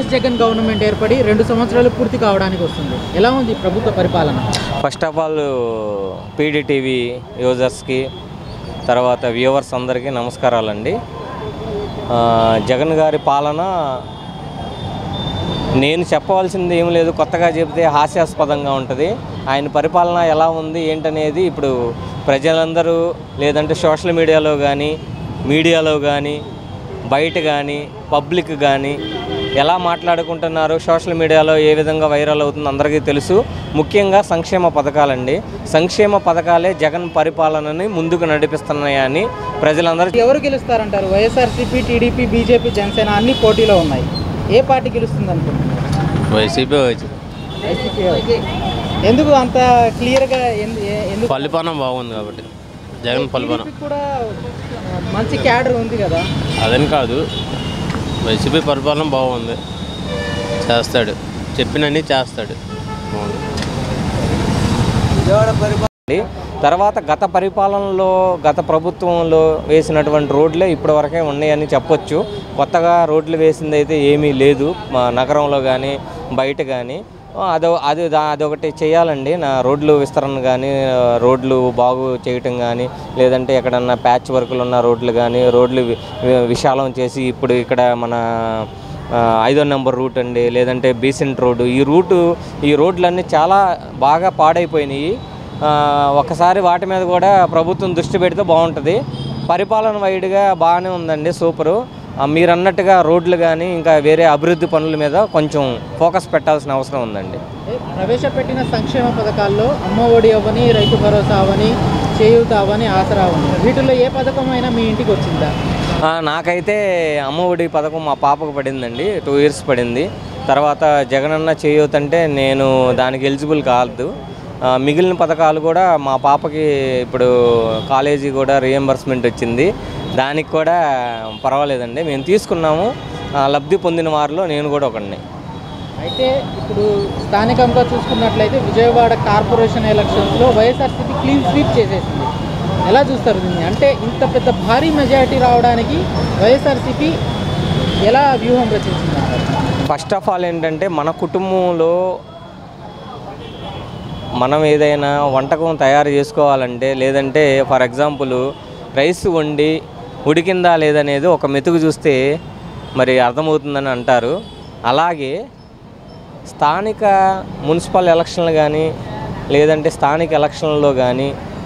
Jagan government ఏర్పడి రెండు సంవత్సరాలు పూర్తి కావడానికి వస్తుంది ఎలా ఉంది ప్రభుత్వ పరిపాలన ఫస్ట్ ఆఫ్ ఆల్ పీడీటీవీ యూజర్స్కి తర్వాత వ్యూవర్స్ అందరికీ నమస్కారాలండి ఆ, జగన్ గారి పాలన నేను చెప్పవలసింది ఏం లేదు కొత్తగా చెబితే హాస్యాస్పదంగా ఉంటుంది ఆయన పరిపాలన ఎలా ఉంది ఏంటనేది ఇప్పుడు ప్రజలందరూ లేదంటే సోషల్ మీడియాలో కానీ మీడియాలో కానీ బయట కానీ పబ్లిక్ కానీ ఎలా మాట్లాడుకుంటున్నారు సోషల్ మీడియాలో ఏ విధంగా వైరల్ అవుతుందో అందరికీ తెలుసు ముఖ్యంగా సంక్షేమ పథకాలండి సంక్షేమ పథకాలే జగన్ పరిపాలనని ముందుకు నడిపిస్తున్నాయని ప్రజలందరూ ఎవరు గెలుస్తారంటారు వైఎస్ఆర్సీపీ టీడీపీ బీజేపీ జనసేన అన్ని పోటీలో ఉన్నాయి ఏ పార్టీ గెలుస్తుంది అనుకుంటున్నారు వైసీపీ వచ్చి వైసీపీ ఎందుకు అంత క్లియర్గా ఎందు- ఏ- ఎందుకు పల్లిపానం బాగుంది కాబట్టి జగన్ పల్లిపానం టీడీపీ కూడా మంచి క్యాడర్ ఉంది కదా అదని కాదు వైసీపీ పరిపాలన బాగుంది చేస్తాడు చెప్పినన్ని చేస్తాడు బాగుంది అండి. తర్వాత గత పరిపాలనలో గత ప్రభుత్వంలో వేసినటువంటి రోడ్లే ఇప్పటి వరకే ఉన్నాయని చెప్పొచ్చు కొత్తగా రోడ్లు వేసింది అయితే ఏమీ లేదు మా నగరంలో కానీ బయట కానీ అదో అది దా- అదొకటి చేయాలండి నా రోడ్లు విస్తరణ కానీ రోడ్లు బాగు చేయటం కానీ లేదంటే ఎక్కడన్నా ప్యాచ్ వర్కులు ఉన్న రోడ్లు కానీ రోడ్లు వి- వి- విశాలం చేసి ఇప్పుడు ఇక్కడ మన ఆ, ఐదో నెంబర్ రూట్ అండి లేదంటే బీసెంట్ రోడ్డు ఈ రూటు ఈ రోడ్లన్నీ చాలా బాగా పాడైపోయినాయి ఆ, ఒక్కసారి వాటి మీద కూడా ప్రభుత్వం దృష్టి పెడితే బాగుంటుంది పరిపాలన వైడ్గా బాగానే ఉందండి సూపరు ఆ, మీరు అన్నట్టుగా రోడ్లు కానీ ఇంకా వేరే అభివృద్ధి పనుల మీద కొంచెం ఫోకస్ పెట్టాల్సిన అవసరం ఉందండి ఏ, ప్రవేశపెట్టిన సంక్షేమ పథకాల్లో అమ్మ ఒడి అవని రైతు భరోసా అవని చేయూత అవని ఆసరా అవని వీటిల్లో ఏ పథకం అయినా మీ ఇంటికి వచ్చిందా ఆ, నాకైతే అమ్మ ఒడి పథకం మా పాపకు పడిందండి టూ ఇయర్స్ పడింది తర్వాత జగనన్న చేయొద్దు అంటే నేను దానికి ఎలిజిబుల్ కాదు ఆ, మిగిలిన పథకాలు కూడా మా పాపకి ఇప్పుడు కాలేజీ కూడా రియంబర్స్మెంట్ వచ్చింది దానికి కూడా పర్వాలేదండి మేము తీసుకున్నాము ఆ, లబ్ధి పొందిన వారిలో నేను కూడా ఒకడిని అయితే ఇప్పుడు స్థానికంగా చూసుకున్నట్లయితే విజయవాడ కార్పొరేషన్ ఎలక్షన్స్లో వైఎస్ఆర్సీపీ క్లీన్ స్వీప్ చేసేసింది ఎలా చూస్తారు దీన్ని అంటే ఇంత పెద్ద భారీ మెజారిటీ రావడానికి వైఎస్ఆర్సీపీ ఎలా వ్యూహం రచించింది ఫస్ట్ ఆఫ్ ఆల్ ఏంటంటే మన కుటుంబంలో మనం ఏదైనా వంటకం తయారు చేసుకోవాలంటే లేదంటే ఫర్ ఎగ్జాంపుల్ రైస్ వండి ఉడికిందా లేదనేది ఒక మెతుకు చూస్తే మరి అర్థమవుతుందని అంటారు అలాగే స్థానిక మున్సిపల్ ఎలక్షన్లు కానీ లేదంటే స్థానిక ఎలక్షన్లలో కానీ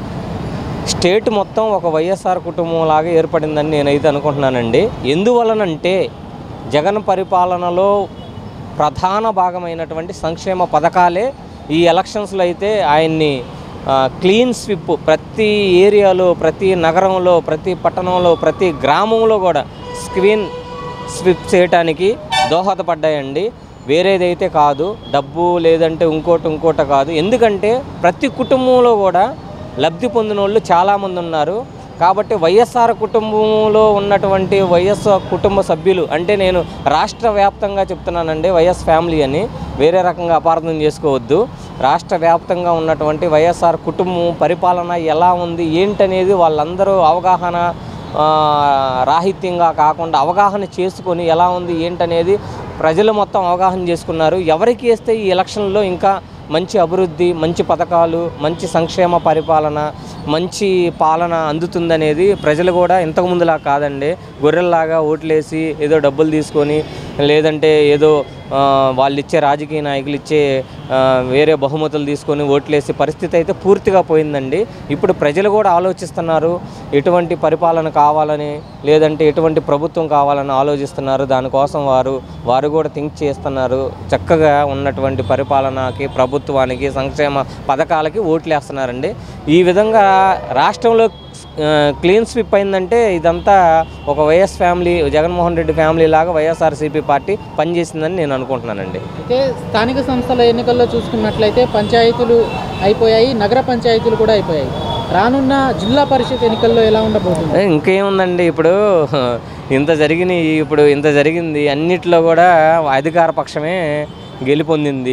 స్టేట్ మొత్తం ఒక వైఎస్ఆర్ కుటుంబం లాగా ఏర్పడిందని నేనైతే అనుకుంటున్నానండి ఎందువలనంటే జగన్ పరిపాలనలో ప్రధాన భాగమైనటువంటి సంక్షేమ పథకాలే ఈ ఎలక్షన్స్లో అయితే ఆయన్ని ఆ, క్లీన్ స్విప్ ప్రతి ఏరియాలో ప్రతి నగరంలో ప్రతి పట్టణంలో ప్రతి గ్రామంలో కూడా స్క్రీన్ స్విప్ చేయటానికి దోహదపడ్డాయండి వేరేదైతే కాదు డబ్బు లేదంటే ఇంకోటి ఇంకోటి కాదు ఎందుకంటే ప్రతి కుటుంబంలో కూడా లబ్ధి పొందిన వాళ్ళు చాలామంది ఉన్నారు కాబట్టి వైఎస్ఆర్ కుటుంబంలో ఉన్నటువంటి వైఎస్ఆర్ కుటుంబ సభ్యులు అంటే నేను రాష్ట్ర వ్యాప్తంగా చెప్తున్నానండి వైఎస్ ఫ్యామిలీ అని వేరే రకంగా అపార్థం చేసుకోవద్దు రాష్ట్ర వ్యాప్తంగా ఉన్నటువంటి వైఎస్ఆర్ కుటుంబం పరిపాలన ఎలా ఉంది ఏంటనేది వాళ్ళందరూ అవగాహన ఆ, రాహిత్యంగా కాకుండా అవగాహన చేసుకొని ఎలా ఉంది ఏంటనేది ప్రజలు మొత్తం అవగాహన చేసుకున్నారు ఎవరికి వేస్తే ఈ ఎలక్షన్లో ఇంకా మంచి అభివృద్ధి మంచి పథకాలు మంచి సంక్షేమ పరిపాలన మంచి పాలన అందుతుందనేది ప్రజలు కూడా ఇంతకుముందులా కాదండి గొర్రెల్లాగా ఓట్లేసి ఏదో డబ్బులు తీసుకొని లేదంటే ఏదో ఆ, వాళ్ళు ఇచ్చే రాజకీయ నాయకులు ఇచ్చే ఆ, వేరే బహుమతులు తీసుకొని ఓట్లేసే పరిస్థితి అయితే పూర్తిగా పోయిందండి ఇప్పుడు ప్రజలు కూడా ఆలోచిస్తున్నారు ఎటువంటి పరిపాలన కావాలని లేదంటే ఎటువంటి ప్రభుత్వం కావాలని ఆలోచిస్తున్నారు దానికోసం వారు వారు కూడా థింక్ చేస్తున్నారు చక్కగా ఉన్నటువంటి పరిపాలనకి ప్రభుత్వానికి సంక్షేమ పథకాలకి ఓట్లు వేస్తున్నారండి ఈ విధంగా రాష్ట్రంలో ఆ, క్లీన్ స్విప్ అయిందంటే ఇదంతా ఒక YS family Jaganmohan Reddy family లాగా వైఎస్ఆర్సీపీ పార్టీ పనిచేసిందని నేను అనుకుంటున్నానండి అయితే స్థానిక సంస్థల ఎన్నికల్లో చూసుకున్నట్లయితే పంచాయతీలు అయిపోయాయి నగర పంచాయతీలు కూడా అయిపోయాయి రానున్న జిల్లా పరిషత్ ఎన్నికల్లో ఎలా ఉండబోతుంది ఏ, ఇంకేముందండి ఇప్పుడు ఇంత జరిగినాయి ఇప్పుడు ఇంత జరిగింది అన్నిట్లో కూడా అధికార పక్షమే గెలుపొందింది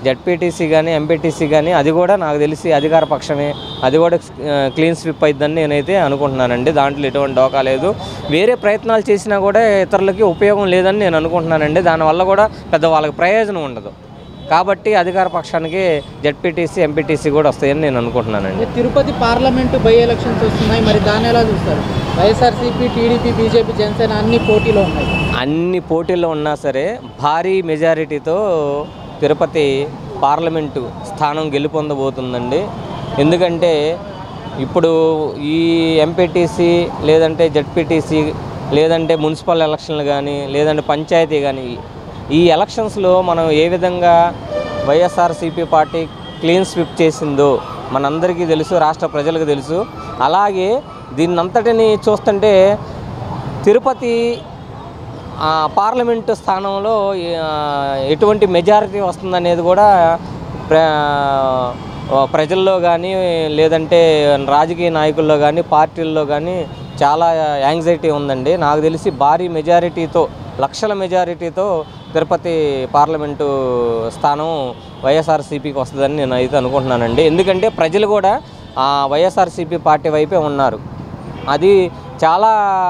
జడ్పీటీసీ కానీ ఎంపీటీసీ కానీ అది కూడా నాకు తెలిసి అధికార పక్షమే అది కూడా ఆ, క్లీన్ స్విప్ అయిద్దని నేనైతే అనుకుంటున్నానండి దాంట్లో ఎటువంటి డోకా లేదు వేరే ప్రయత్నాలు చేసినా కూడా ఇతరులకి ఉపయోగం లేదని నేను అనుకుంటున్నానండి దానివల్ల కూడా పెద్ద వాళ్ళకి ప్రయోజనం ఉండదు కాబట్టి అధికార పక్షానికి జడ్పీటీసీ ఎంపీటీసీ కూడా వస్తాయని నేను అనుకుంటున్నానండి అంటే తిరుపతి పార్లమెంటు బై ఎలక్షన్స్ వస్తున్నాయి మరి దాన్ని ఎలా చూస్తారు వైఎస్ఆర్సీపీ టీడీపీ బీజేపీ జనసేన అన్ని పోటీలో ఉన్నాయి అన్ని పోటీల్లో ఉన్నా సరే భారీ మెజారిటీతో తిరుపతి పార్లమెంటు స్థానం గెలుపొందబోతుందండి ఎందుకంటే ఇప్పుడు ఈ ఎంపీటీసీ లేదంటే జడ్పీటీసీ లేదంటే మున్సిపల్ ఎలక్షన్లు కానీ లేదంటే పంచాయతీ కానీ ఈ ఎలక్షన్స్లో మనం ఏ విధంగా వైఎస్ఆర్సీపీ పార్టీ క్లీన్ స్విప్ చేసిందో మనందరికీ తెలుసు రాష్ట్ర ప్రజలకు తెలుసు అలాగే దీన్నంతటిని చూస్తుంటే తిరుపతి ఆ, పార్లమెంటు స్థానంలో ఆ, ఎటువంటి మెజారిటీ వస్తుందనేది కూడా ప్ర ఆ, ప్రజల్లో కానీ లేదంటే రాజకీయ నాయకుల్లో కానీ పార్టీల్లో కానీ చాలా యాంగ్జైటీ ఉందండి నాకు తెలిసి భారీ మెజారిటీతో లక్షల మెజారిటీతో తిరుపతి పార్లమెంటు స్థానం వైఎస్ఆర్సీపీకి వస్తుందని నేను అయితే అనుకుంటున్నానండి ఎందుకంటే ప్రజలు కూడా ఆ వైఎస్ఆర్సీపీ పార్టీ వైపే ఉన్నారు అది చాలా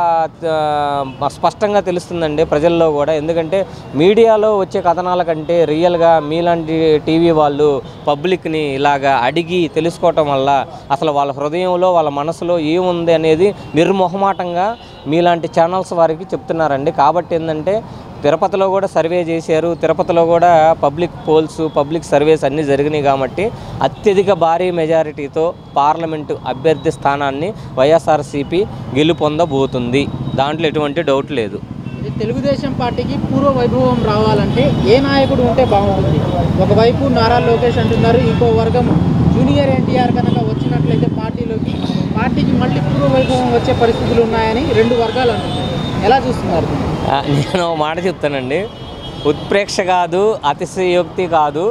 ఆ, స్పష్టంగా తెలుస్తుందండి ప్రజల్లో కూడా ఎందుకంటే మీడియాలో వచ్చే కథనాల కంటే రియల్గా మీలాంటి టీవీ వాళ్ళు పబ్లిక్ని ఇలాగా అడిగి తెలుసుకోవటం వల్ల అసలు వాళ్ళ హృదయంలో వాళ్ళ మనసులో ఏముంది అనేది నిర్మొహమాటంగా మీలాంటి ఛానల్స్ వారికి చెప్తున్నారండి కాబట్టి ఏంటంటే తిరుపతిలో కూడా సర్వే చేశారు తిరుపతిలో కూడా పబ్లిక్ పోల్స్ పబ్లిక్ సర్వేస్ అన్నీ జరిగినాయి కాబట్టి అత్యధిక భారీ మెజారిటీతో పార్లమెంటు అభ్యర్థి స్థానాన్ని వైఎస్ఆర్సీపీ గెలుపొందబోతుంది దాంట్లో ఎటువంటి డౌట్ లేదు ఇది తెలుగుదేశం పార్టీకి పూర్వ వైభవం రావాలంటే ఏ నాయకుడు ఉంటే బాగుంటుంది ఒకవైపు నారా లోకేష్ అంటున్నారు ఇంకో వర్గం జూనియర్ ఎన్టీఆర్ కనుక వచ్చినట్లయితే పార్టీలోకి పార్టీకి మళ్ళీ పూర్వ వైభవం వచ్చే పరిస్థితులు ఉన్నాయని రెండు వర్గాలు అంటున్నారు ఎలా చూస్తున్నారు దీన్ని? ఆ, నేను ఒక మాట చెప్తానండి ఉత్ప్రేక్ష కాదు అతిశయోక్తి కాదు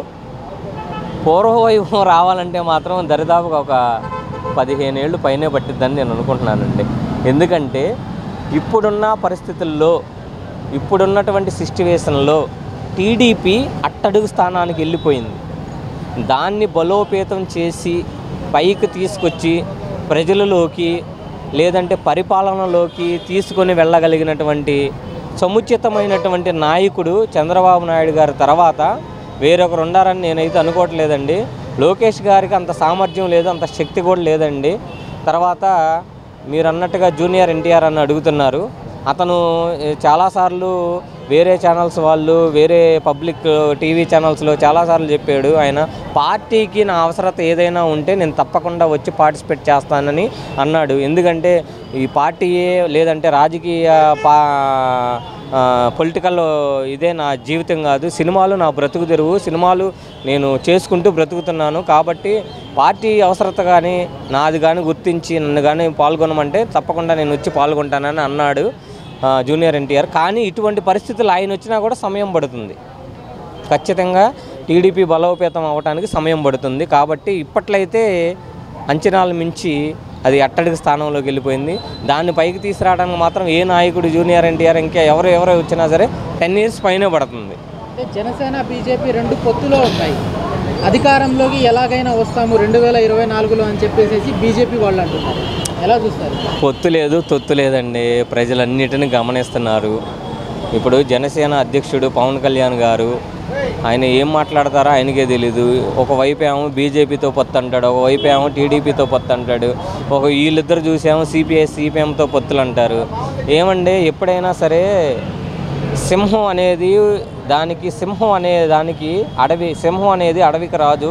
పూర్వవైభవం రావాలంటే మాత్రం దరిదాపుగా ఒక పదిహేను ఏళ్ళు పైనే పట్టిద్దని నేను అనుకుంటున్నానండి ఎందుకంటే ఇప్పుడున్న పరిస్థితుల్లో ఇప్పుడున్నటువంటి సిచ్యువేషన్లో టీడీపీ అట్టడుగు స్థానానికి వెళ్ళిపోయింది దాన్ని బలోపేతం చేసి పైకి తీసుకొచ్చి ప్రజలలోకి లేదంటే పరిపాలనలోకి తీసుకొని వెళ్ళగలిగినటువంటి సముచితమైనటువంటి నాయకుడు చంద్రబాబు నాయుడు గారి తర్వాత వేరొకరు ఉండారని నేనైతే అనుకోవట్లేదండి లోకేష్ గారికి అంత సామర్థ్యం లేదు అంత శక్తి కూడా లేదండి తర్వాత మీరు అన్నట్టుగా జూనియర్ ఎన్టీఆర్ అని అడుగుతున్నారు అతను ఏ, చాలాసార్లు వేరే ఛానల్స్ వాళ్ళు వేరే పబ్లిక్ టీవీ ఛానల్స్లో చాలాసార్లు చెప్పాడు ఆయన పార్టీకి నా అవసరత ఏదైనా ఉంటే నేను తప్పకుండా వచ్చి పార్టిసిపేట్ చేస్తానని అన్నాడు ఎందుకంటే ఈ పార్టీయే లేదంటే రాజకీయ పా పొలిటికల్ ఇదే నా జీవితం కాదు సినిమాలు నా బ్రతుకు తెరువు సినిమాలు నేను చేసుకుంటూ బ్రతుకుతున్నాను కాబట్టి పార్టీ అవసరత కానీ నాది కానీ గుర్తించి నన్ను కానీ పాల్గొనమంటే తప్పకుండా నేను వచ్చి పాల్గొంటానని అన్నాడు ఆ, జూనియర్ ఎన్టీఆర్ కానీ ఇటువంటి పరిస్థితులు ఆయన వచ్చినా కూడా సమయం పడుతుంది ఖచ్చితంగా టీడీపీ బలోపేతం అవ్వడానికి సమయం పడుతుంది కాబట్టి ఇప్పట్లయితే అంచనాలు మించి అది అట్టడికి స్థానంలోకి వెళ్ళిపోయింది దాన్ని పైకి తీసుకురావడానికి మాత్రం ఏ నాయకుడు జూనియర్ ఎన్టీఆర్ ఇంకా ఎవరు ఎవరు వచ్చినా సరే టెన్ ఇయర్స్ పైనే పడుతుంది అంటే జనసేన బీజేపీ రెండు పొత్తులో ఉన్నాయి అధికారంలోకి ఎలాగైనా వస్తాము రెండు వేల ఇరవై నాలుగులో అని చెప్పేసి బీజేపీ వాళ్ళు అంటున్నారు ఎలా చూస్తారు పొత్తు లేదు తొత్తు లేదండి ప్రజలన్నిటిని గమనిస్తున్నారు ఇప్పుడు జనసేన అధ్యక్షుడు పవన్ కళ్యాణ్ గారు ఆయన ఏం మాట్లాడతారో ఆయనకే తెలీదు ఒకవైపు ఏమో బీజేపీతో పొత్తు అంటాడు ఒకవైపు ఏమో టీడీపీతో పొత్తు అంటాడు ఒక వీళ్ళిద్దరు చూసేమో సిపిఐ సిపిఎంతో పొత్తులు అంటారు ఏమండి ఎప్పుడైనా సరే సింహం అనేది దానికి సింహం అనే దానికి అడవి సింహం అనేది అడవికి రాజు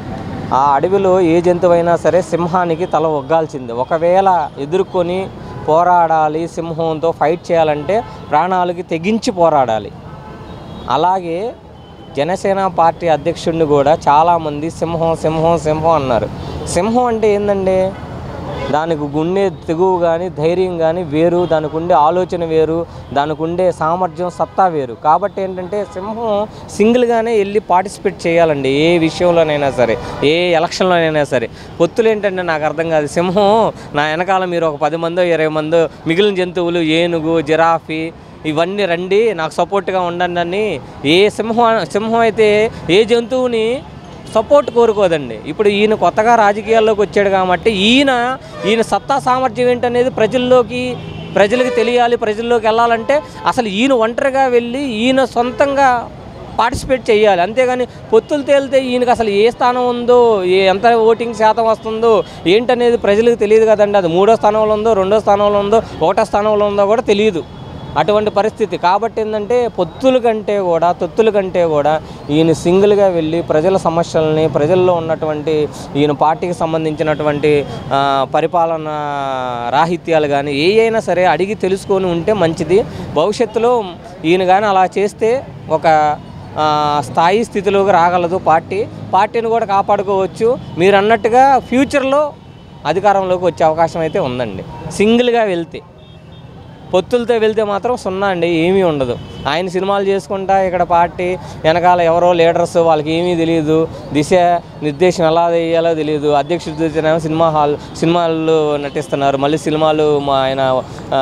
ఆ అడవిలో ఏ జంతువైనా సరే సింహానికి తల ఒగ్గాల్సిందే ఒకవేళ ఎదుర్కొని పోరాడాలి సింహంతో ఫైట్ చేయాలంటే ప్రాణాలకి తెగించి పోరాడాలి అలాగే జనసేన పార్టీ అధ్యక్షుడిని కూడా చాలామంది సింహం సింహం సింహం అన్నారు సింహం అంటే ఏందండి దానికి గుండె తెగువ కానీ ధైర్యం కానీ వేరు దానికి ఉండే ఆలోచన వేరు దానికి ఉండే సామర్థ్యం సత్తా వేరు కాబట్టి ఏంటంటే సింహం సింగిల్గానే వెళ్ళి పార్టిసిపేట్ చేయాలండి ఏ విషయంలోనైనా సరే ఏ ఎలక్షన్లోనైనా సరే పొత్తులు ఏంటంటే నాకు అర్థం కాదు సింహం నా వెనకాల మీరు ఒక పది మందో ఇరవై మందో మిగిలిన జంతువులు ఏనుగు జిరాఫీ ఇవన్నీ రండి నాకు సపోర్ట్గా ఉండండి అని ఏ సింహం సింహం అయితే ఏ జంతువుని సపోర్ట్ కోరుకోదండి ఇప్పుడు ఈయన కొత్తగా రాజకీయాల్లోకి వచ్చాడు కాబట్టి ఈయన ఈయన సత్తా సామర్థ్యం ఏంటనేది ప్రజల్లోకి ప్రజలకు తెలియాలి ప్రజల్లోకి వెళ్ళాలంటే అసలు ఈయన ఒంటరిగా వెళ్ళి ఈయన సొంతంగా పార్టిసిపేట్ చేయాలి అంతేగాని పొత్తులు తేలితే ఈయనకి అసలు ఏ స్థానం ఉందో ఏ ఎంత ఓటింగ్ శాతం వస్తుందో ఏంటనేది ప్రజలకు తెలియదు కదండి అది మూడో స్థానంలో ఉందో రెండో స్థానంలో ఉందో ఒకటో స్థానంలో ఉందో కూడా తెలియదు అటువంటి పరిస్థితి కాబట్టి ఏంటంటే పొత్తుల కంటే కూడా తొత్తుల కంటే కూడా ఈయన సింగిల్గా వెళ్ళి ప్రజల సమస్యల్ని ప్రజల్లో ఉన్నటువంటి ఈయన పార్టీకి సంబంధించినటువంటి ఆ, పరిపాలన రాహిత్యాలు కానీ ఏ అయినా సరే అడిగి తెలుసుకొని ఉంటే మంచిది భవిష్యత్తులో ఈయన కానీ అలా చేస్తే ఒక ఆ, స్థాయి స్థితిలోకి రాగలదు పార్టీ పార్టీని కూడా కాపాడుకోవచ్చు మీరు అన్నట్టుగా ఫ్యూచర్లో అధికారంలోకి వచ్చే అవకాశం అయితే ఉందండి సింగిల్గా వెళ్తే పొత్తులతో వెళ్తే మాత్రం సున్నా అండి ఏమీ ఉండదు ఆయన సినిమాలు చేసుకుంటా ఇక్కడ పార్టీ వెనకాల ఎవరో లీడర్స్ వాళ్ళకి ఏమీ తెలియదు దిశ నిర్దేశం ఎలా వేయాలో తెలియదు అధ్యక్షుడు చూస్తేనేమో సినిమా హాల్ సినిమాలు నటిస్తున్నారు మళ్ళీ సినిమాలు మా ఆయన ఆ,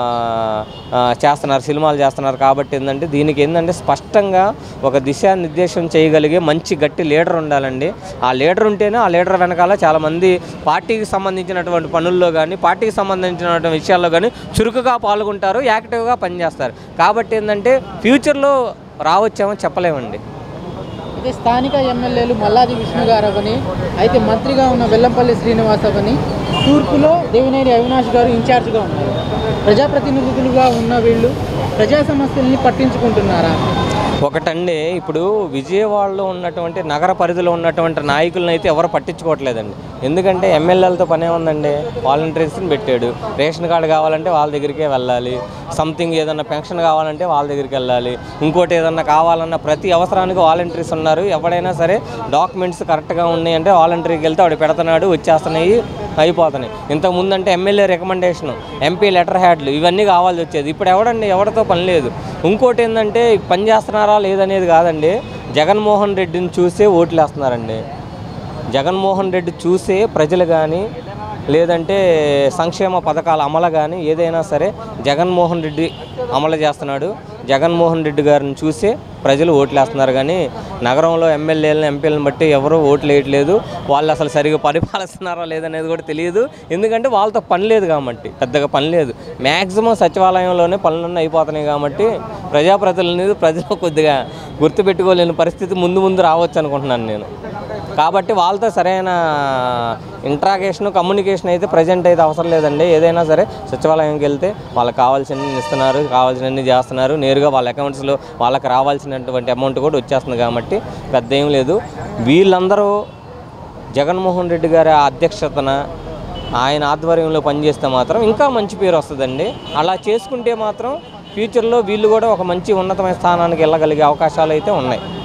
ఆ, చేస్తున్నారు సినిమాలు చేస్తున్నారు కాబట్టి ఏంటంటే దీనికి ఏంటంటే స్పష్టంగా ఒక దిశ నిర్దేశం చేయగలిగే మంచి గట్టి లీడర్ ఉండాలండి ఆ లీడర్ ఉంటేనే ఆ లీడర్ వెనకాల చాలామంది పార్టీకి సంబంధించినటువంటి పనుల్లో కానీ పార్టీకి సంబంధించినటువంటి విషయాల్లో కానీ చురుకుగా పాల్గొంటారు యాక్టివ్గా పనిచేస్తారు కాబట్టి ఏంటంటే ఫ్యూచర్లో రావచ్చేమో చెప్పలేమండి అయితే స్థానిక ఎమ్మెల్యేలు మల్లాది విష్ణు గారు అవని అయితే మంత్రిగా ఉన్న వెల్లంపల్లి శ్రీనివాస్ అవని తూర్పులో దేవినేని అవినాష్ గారు ఇన్ఛార్జ్గా ఉన్నారు ప్రజాప్రతినిధులుగా ఉన్న వీళ్ళు ప్రజా సమస్యల్ని పట్టించుకుంటున్నారా ఒకటండి ఇప్పుడు విజయవాడలో ఉన్నటువంటి నగర పరిధిలో ఉన్నటువంటి నాయకులను అయితే ఎవరు పట్టించుకోవట్లేదండి ఎందుకంటే ఎమ్మెల్యేలతో పనే ఉందండి వాలంటీర్స్ని పెట్టాడు రేషన్ కార్డు కావాలంటే వాళ్ళ దగ్గరికే వెళ్ళాలి సంథింగ్ ఏదన్నా పెన్షన్ కావాలంటే వాళ్ళ దగ్గరికి వెళ్ళాలి ఇంకోటి ఏదన్నా కావాలన్న ప్రతి అవసరానికి వాలంటీర్స్ ఉన్నారు ఎవడైనా సరే డాక్యుమెంట్స్ కరెక్ట్గా ఉన్నాయి అంటే వాలంటీర్కి వెళ్తే వాడు పెడుతున్నాడు వచ్చేస్తున్నాయి అయిపోతున్నాయి ఇంతకుముందు అంటే ఎమ్మెల్యే రికమెండేషన్ ఎంపీ లెటర్ హ్యాడ్లు ఇవన్నీ కావాల్సి వచ్చేది ఇప్పుడు ఎవడండి ఎవరితో పని లేదు ఇంకోటి ఏంటంటే పని చేస్తున్నారా లేదనేది కాదండి జగన్మోహన్ రెడ్డిని చూసే ఓట్లు వేస్తున్నారండి జగన్మోహన్ రెడ్డి చూసే ప్రజలు కానీ లేదంటే సంక్షేమ పథకాల అమలు కానీ ఏదైనా సరే జగన్మోహన్ రెడ్డి అమలు చేస్తున్నాడు జగన్మోహన్ రెడ్డి గారిని చూసే ప్రజలు ఓట్లు వేస్తున్నారు కానీ నగరంలో ఎమ్మెల్యేలను ఎంపీలను బట్టి ఎవరు ఓట్లు వేయట్లేదు వాళ్ళు అసలు సరిగా పరిపాలిస్తున్నారా లేదనేది కూడా తెలియదు ఎందుకంటే వాళ్ళతో పని లేదు కాబట్టి పెద్దగా పని లేదు మ్యాక్సిమం సచివాలయంలోనే పనులన్నీ అయిపోతున్నాయి కాబట్టి ప్రజాప్రతినిధులు ప్రజలు కొద్దిగా గుర్తుపెట్టుకోలేని పరిస్థితి ముందు ముందు రావచ్చు అనుకుంటున్నాను నేను కాబట్టి వాళ్ళతో సరైన ఇంట్రాగేషన్ కమ్యూనికేషన్ అయితే ప్రజెంట్ అయితే అవసరం లేదండి ఏదైనా సరే సచివాలయంకి వెళ్తే వాళ్ళకి కావాల్సినవి ఇస్తున్నారు కావాల్సినవి చేస్తున్నారు నేరుగా వాళ్ళ అకౌంట్స్లో వాళ్ళకి రావాల్సినటువంటి అమౌంట్ కూడా వచ్చేస్తుంది కాబట్టి పెద్ద ఏం లేదు వీళ్ళందరూ జగన్మోహన్ రెడ్డి గారి అధ్యక్షతన ఆయన ఆధ్వర్యంలో పనిచేస్తే మాత్రం ఇంకా మంచి పేరు వస్తుందండి అలా చేసుకుంటే మాత్రం ఫ్యూచర్లో వీళ్ళు కూడా ఒక మంచి ఉన్నతమైన స్థానానికి వెళ్ళగలిగే అవకాశాలు అయితే ఉన్నాయి